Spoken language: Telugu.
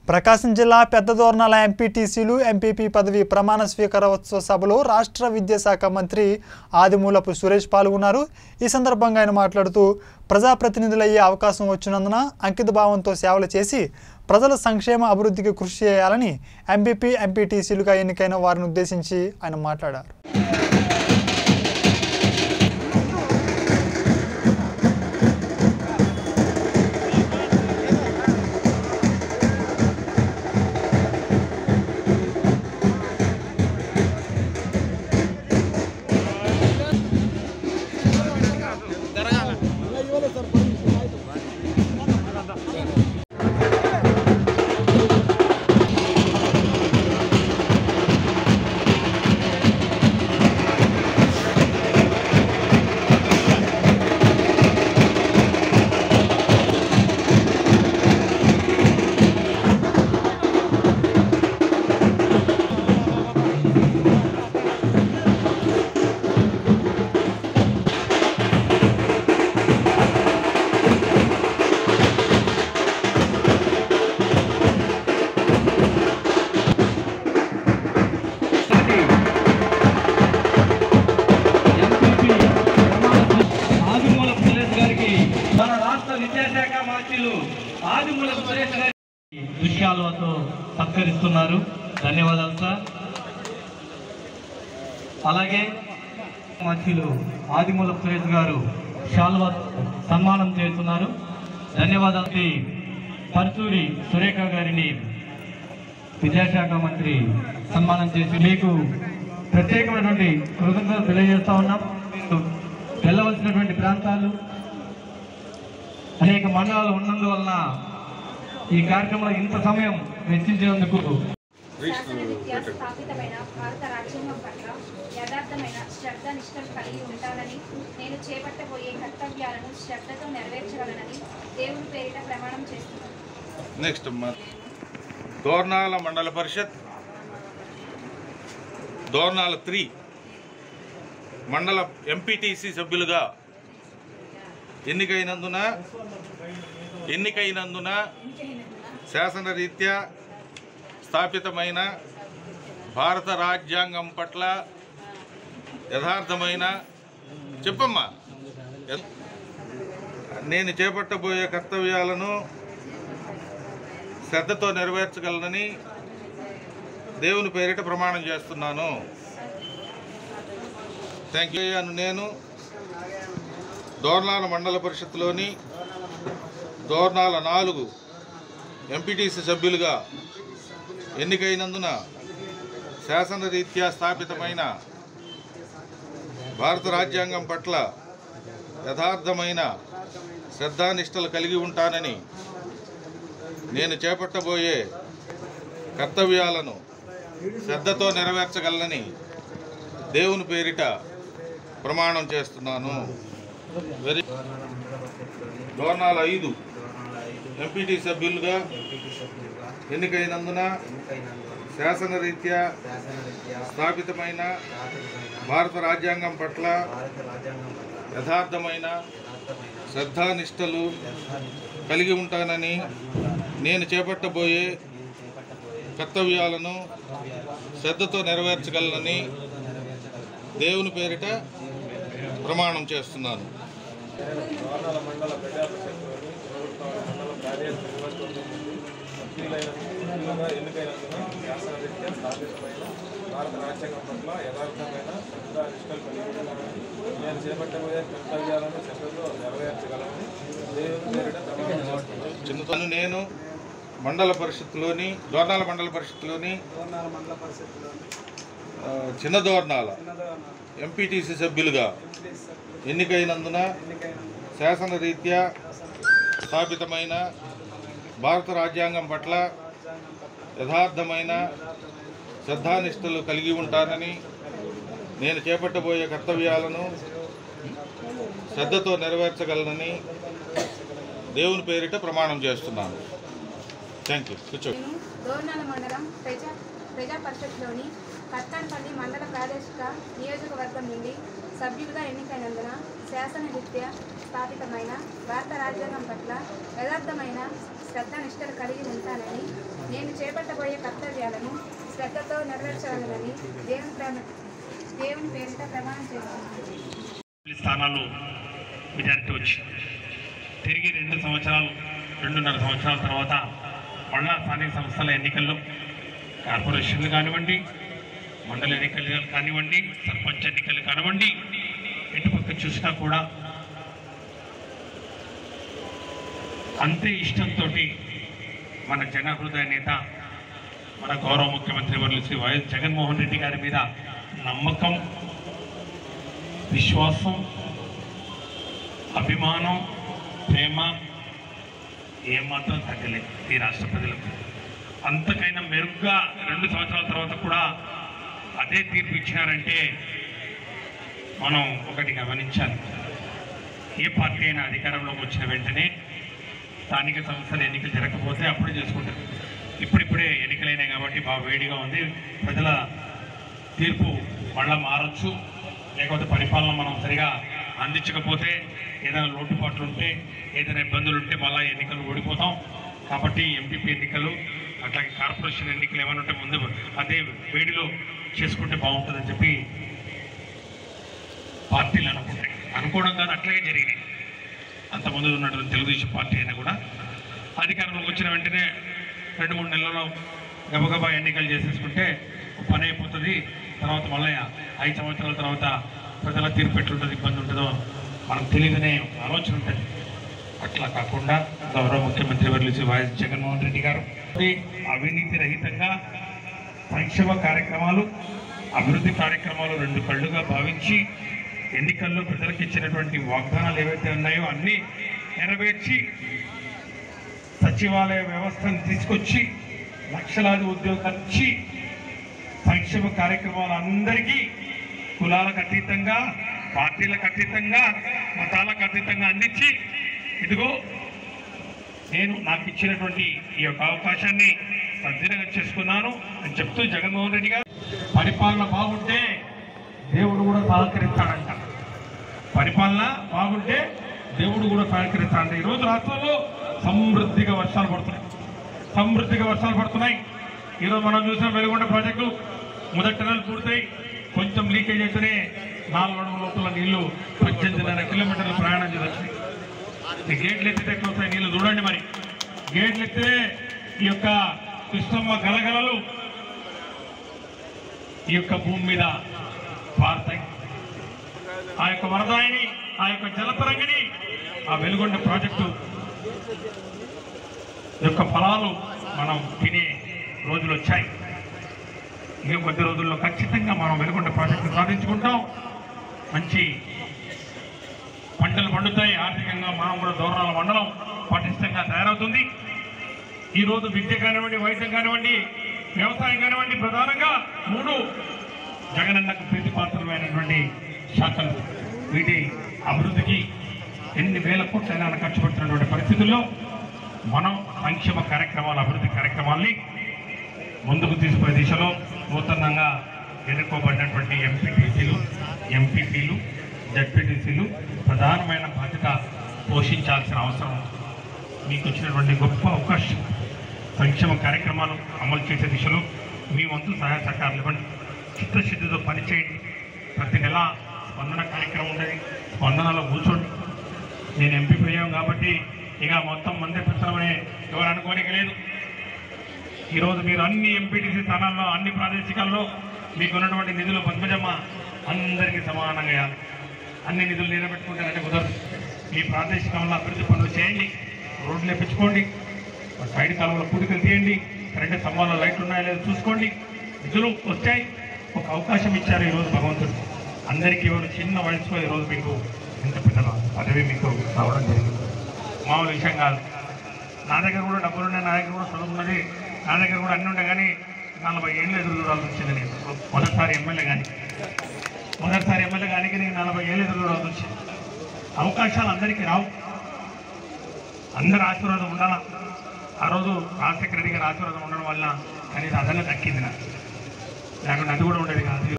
ప్రకాశం జిల్లా పెద్దదోర్నాల ఎంపీటీసీలు ఎంపీపీ పదవి ప్రమాణ స్వీకారోత్సవ సభలో రాష్ట్ర విద్యాశాఖ మంత్రి ఆదిమూలపు సురేష్ పాల్గొన్నారు ఈ సందర్భంగా ఆయన మాట్లాడుతూ ప్రజాప్రతినిధులయ్యే అవకాశం వచ్చినందున అంకిత భావంతో సేవలు చేసి ప్రజల సంక్షేమ అభివృద్ధికి కృషి చేయాలని ఎంపీపీ ఎంపీటీసీలుగా ఎన్నికైన వారిని ఉద్దేశించి ఆయన మాట్లాడారు ఎంపీపీ ఆదిమూల సురేష్ గారికి మన రాష్ట్ర విద్యాశాఖ మంత్రులు ఆదిమూల సురేష్ గారికి దృశ్యాలతో సత్కరిస్తున్నారు ధన్యవాదాలు సార్ అలాగే మంత్రులు ఆదిమూల సురేష్ గారు శాల్వా సన్మానం చేస్తున్నారు ధన్యవాదాలు పర్చూరి సురేఖ గారిని విద్యాశాఖ మంత్రి సన్మానం చేసి మీకు ప్రత్యేకమైనటువంటి కృతజ్ఞతలు తెలియజేస్తా ఉన్నాం మీరు వెళ్ళవలసినటువంటి ప్రాంతాలు అనేక మండలాలు ఉన్నందువలన ఈ కార్యక్రమంలో ఇంత సమయం వెచ్చించినందుకు శాసన విద్యా స్థాపితమైన భారత రాజ్యాంగం పట్ల యథార్థమైన శ్రద్ధ నిష్టలు కలిగి ఉంటానని నేను చేపట్టబోయే కర్తవ్యాలను శ్రద్ధతో నెరవేర్చగలనని దేవుని పేరిట ప్రమాణం చేస్తున్నాను నెక్స్ట్ మ- దోర్నాల మండల పరిషత్ దోర్నాల త్రీ మండల ఎంపీటీసీ సభ్యులుగా ఎన్నికైనందున ఎన్నికైనందున శాసనరీత్యా స్థాపితమైన భారత రాజ్యాంగం పట్ల యథార్థమైన చెప్పమ్మా ఎ- నేను చేపట్టబోయే కర్తవ్యాలను శ్రద్ధతో నెరవేర్చగలనని దేవుని పేరిట ప్రమాణం చేస్తున్నాను థ్యాంక్ యూ అను నేను దోర్నాల మండల పరిషత్తులోని దోర్నాల నాలుగు ఎంపీటీసీ సభ్యులుగా ఎన్నికైనందున శాసనరీత్యా స్థాపితమైన భారత రాజ్యాంగం పట్ల యథార్థమైన శ్రద్ధానిష్టలు కలిగి ఉంటానని నేను చేపట్టబోయే కర్తవ్యాలను శ్రద్ధతో నెరవేర్చగలనని దేవుని పేరిట ప్రమాణం చేస్తున్నాను వెరీ దోర్నాల ఐదు ఎంపీటీ సభ్యులుగా ఎన్నికైనందున శాసనరీత్యా స్థాపితమైన భారత రాజ్యాంగం పట్ల యథార్థమైన శ్రద్ధానిష్టలు కలిగి ఉంటానని నేను చేపట్టబోయే కర్తవ్యాలను శ్రద్ధతో నెరవేర్చగలనని దేవుని పేరిట ప్రమాణం చేస్తున్నాను వారణాల మండల ప్రజా పరిషత్తులోని ప్రభుత్వ మండల కార్యాలయ నిర్వహిస్తున్న సభ్యులైన సభ్యులుగా ఎన్నికైనందున శాసనరీత్యా స్థాపితమైన భారత రాజ్యాంగం పట్ల యథార్థమైన శ్రద్ధ నిష్టలు కలిగి ఉన్నానని నేను చేపట్టబోయే కర్తవ్యాలను శ్రద్ధతో నెరవేర్చగలనని దేవుని పేరిట ప్రమాణం చేస్తున్నాను చిన్నతను నేను మండల పరిషత్తులోని దోర్నాల మండల పరిషత్తులోని ఆ, చిన్న దోర్నాల ఎంపీటీసీ సభ్యులుగా ఎన్నికైనందున శాసనరీత్యా స్థాపితమైన భారత రాజ్యాంగం పట్ల యథార్థమైన శ్రద్ధానిష్టలు కలిగి ఉంటానని నేను చేపట్టబోయే కర్తవ్యాలను శ్రద్ధతో నెరవేర్చగలనని దేవుని పేరిట ప్రమాణం చేస్తున్నాను థ్యాంక్ యూ కూర్చో నేను దోర్నాల మండలం ప్రజా ప్రజా పరిషత్లోని కత్తాన్పల్లి మండల ప్రాదేశిక నియోజకవర్గం నుండి సభ్యులుగా ఎన్నికైనందున శాసనరీత్యా స్థాపితమైన భారత రాజ్యాంగం పట్ల యథార్థమైన శ్రద్ధ నిష్టలు కలిగి ఉంటానని నేను చేపట్టబోయే కర్తవ్యాలను శ్రద్ధతో నెరవేర్చగలనని దేవుని ప్రేమ దేవుని పేరిట ప్రమాణం చేస్తున్నాను స్థానాలు మెజారిటీ వచ్చి తిరిగి రెండు సంవత్సరాలు రెండున్నర సంవత్సరాల తర్వాత మళ్ళా స్థానిక సంస్థల ఎన్నికల్లో కార్పొరేషన్లు కానివ్వండి మండల ఎన్నికలు కానివ్వండి సర్పంచ్ ఎన్నికలు కానివ్వండి ఎటుపక్క చూసినా కూడా అంతే ఇష్టంతో మన జన హృదయ నేత మన గౌరవ ముఖ్యమంత్రి వర్యులు శ్రీ వైఎస్ జగన్మోహన్ రెడ్డి గారి మీద నమ్మకం విశ్వాసం అభిమానం ప్రేమ ఏమాత్రం తగ్గలేదు ఈ రాష్ట్ర ప్రజలకు అంతకైనా మెరుగ్గా రెండు సంవత్సరాల తర్వాత కూడా అదే తీర్పు ఇచ్చినారంటే మనం ఒకటి గమనించాలి ఏ పార్టీ అయినా అధికారంలోకి వచ్చిన వెంటనే స్థానిక సంస్థల ఎన్నికలు జరగకపోతే అప్పుడే చేసుకుంటారు ఇప్పుడిప్పుడే ఎన్నికలైనాయి కాబట్టి బాగా వేడిగా ఉంది ప్రజల తీర్పు మళ్ళా మారచ్చు లేకపోతే పరిపాలన మనం సరిగా అందించకపోతే ఏదైనా లోటుపాట్లు ఉంటే ఏదైనా ఇబ్బందులు ఉంటే మళ్ళీ ఎన్నికలు ఓడిపోతాం కాబట్టి ఎంపీపీ ఎన్నికలు అట్లాగే కార్పొరేషన్ ఎన్నికలు ఏమైనా ఉంటే ముందు అదే వేడిలో చేసుకుంటే బాగుంటుందని చెప్పి పార్టీలు అనుకుంటాయి అనుకోవడం కాదు అట్లాగే జరిగినాయి అంత ముందు ఉన్నటువంటి తెలుగుదేశం పార్టీ అయినా కూడా అధికారంలోకి వచ్చిన వెంటనే రెండు మూడు నెలల్లో గబగబా ఎన్నికలు చేసేసుకుంటే ఒక పని అయిపోతుంది తర్వాత మళ్ళీ ఐదు సంవత్సరాల తర్వాత ప్రజల తీర్పు ఎట్లుంటుంది ఇబ్బంది ఉంటుందో మనకు తెలియదనే ఆలోచన ఉంటుంది అట్లా కాకుండా గౌరవ ముఖ్యమంత్రి వర్యులు శ్రీ వైఎస్ జగన్మోహన్ రెడ్డి గారు అవినీతి రహితంగా సంక్షేమ కార్యక్రమాలు అభివృద్ధి కార్యక్రమాలు రెండు కళ్ళుగా భావించి ఎన్నికల్లో ప్రజలకు ఇచ్చినటువంటి వాగ్దానాలు ఏవైతే ఉన్నాయో అన్నీ నెరవేర్చి సచివాలయ వ్యవస్థను తీసుకొచ్చి లక్షలాది ఉద్యోగాలు ఇచ్చి సంక్షేమ కార్యక్రమాలు అందరికీ కులాలకు అతీతంగా పార్టీలకు అతీతంగా మతాలకు అతీతంగా అందించి ఇదిగో నేను నాకు ఇచ్చినటువంటి ఈ యొక్క అవకాశాన్ని సద్వినియోగం చేసుకున్నాను అని చెప్తూ జగన్మోహన్ రెడ్డి గారు పరిపాలన బాగుంటే దేవుడు కూడా సహకరిస్తాడంట పరిపాలన బాగుంటే దేవుడు కూడా సహకరిస్తాడంట ఈరోజు రాష్ట్రంలో సమృద్ధిగా వర్షాలు పడుతున్నాయి సమృద్ధిగా వర్షాలు పడుతున్నాయి ఈరోజు మనం చూసిన వెలుగొండ ప్రాజెక్టు మొదటి నెలలు పూర్తయి కొంచెం లీకేజ్ అయితేనే నాలుగు అడుగుల లోపల నీళ్లు పద్దెనిమిదిన్నర కిలోమీటర్లు ప్రయాణం చేయవచ్చు ఈ గేట్లు ఎత్తితే ఎట్లా వస్తాయి నీళ్ళు చూడండి మరి గేట్లు ఎత్తితే ఈ యొక్క కృష్ణమ్మ గలగలలు ఈ యొక్క భూమి మీద పారుతాయి ఆ యొక్క వరదాయిని ఆ యొక్క జలతరంగిని ఆ వెలుగొండ ప్రాజెక్టు యొక్క ఫలాలు మనం తినే రోజులు వచ్చాయి ఇక కొద్ది రోజుల్లో ఖచ్చితంగా మనం వెలుగొండ ప్రాజెక్టు సాధించుకుంటాం మంచి పంటలు పండుతాయి ఆర్థికంగా మనం కూడా దూరాల మండలం పటిష్టంగా తయారవుతుంది ఈ రోజు విద్య కానివ్వండి వైద్యం కానివ్వండి వ్యవసాయం కానివ్వండి ప్రధానంగా మూడు జగనన్నకు ప్రీతిపాత్రమైనటువంటి శాఖలు వీటి అభివృద్ధికి ఎన్ని వేల కోట్లైనా ఖర్చు పెడుతున్నటువంటి పరిస్థితుల్లో మనం సంక్షేమ కార్యక్రమాల అభివృద్ధి కార్యక్రమాల్ని ముందుకు తీసుకునే దిశలో నూతనంగా ఎన్నుకోబడినటువంటి ఎంపీటీసీలు ఎంపీపీలు జడ్పీటీసీలు ప్రధానమైన బాధ్యత పోషించాల్సిన అవసరం ఉంది. మీకు వచ్చినటువంటి గొప్ప అవకాశం సంక్షేమ కార్యక్రమాలు అమలు చేసే దిశలో మీ వంతు సహాయ సహకారాలు ఇవ్వండి చిత్తశుద్ధితో పనిచేయండి ప్రతి నెల స్పందన కార్యక్రమం ఉండేది స్పందనలో కూర్చోండి నేను ఎంపీ అయ్యాం కాబట్టి ఇక మొత్తం మంది పెట్టామని ఎవరు అనుకోనికి లేదు ఈరోజు మీరు అన్ని ఎంపీటీసీ స్థానాల్లో అన్ని ప్రాదేశికాల్లో మీకు ఉన్నటువంటి నిధులు పద్మజమ్మ అందరికీ సమానంగా ఇవ్వాలి అన్ని నిధులు నిలబెట్టుకుంటారంటే కుదరదు మీ ప్రాదేశికంలో అభివృద్ధి పనులు చేయండి రోడ్లు వేపించుకోండి సైడ్ కాలంలో పూడికలు తీయండి కరెంటు స్తంభాల్లో లైట్లు ఉన్నాయో లేదో చూసుకోండి నిధులు వచ్చాయి ఒక అవకాశం ఇచ్చారు ఈరోజు భగవంతుడు అందరికీ ఎవరు చిన్న వయసులో ఈరోజు మీకు ఇంత పెద్ద పదవి మీకు రావడం జరిగింది మామూలు విషయం కాదు నా దగ్గర కూడా డబ్బులు ఉన్నాయి నా దగ్గర కూడా చదువు ఉన్నది నా దగ్గర కూడా అన్ని ఉండే కానీ నలభై ఏళ్ళు ఎదురు చూడాల్సి వచ్చింది నేను మొదటిసారి ఎమ్మెల్యే కానీ మొదటిసారి ఎమ్మెల్యే కానీ నేను నలభై ఏళ్ళు ఎదురు చూడాల్సి వచ్చింది అవకాశాలు అందరికీ రావు అందరి ఆశీర్వాదం ఉండాలా ఆ రోజు రాజశేఖర రెడ్డి గారి ఆశీర్వాదం ఉండడం వల్ల కనీసం అదన్నా దక్కింది నాకు లేకుంటే అది కూడా ఉండేది కాదు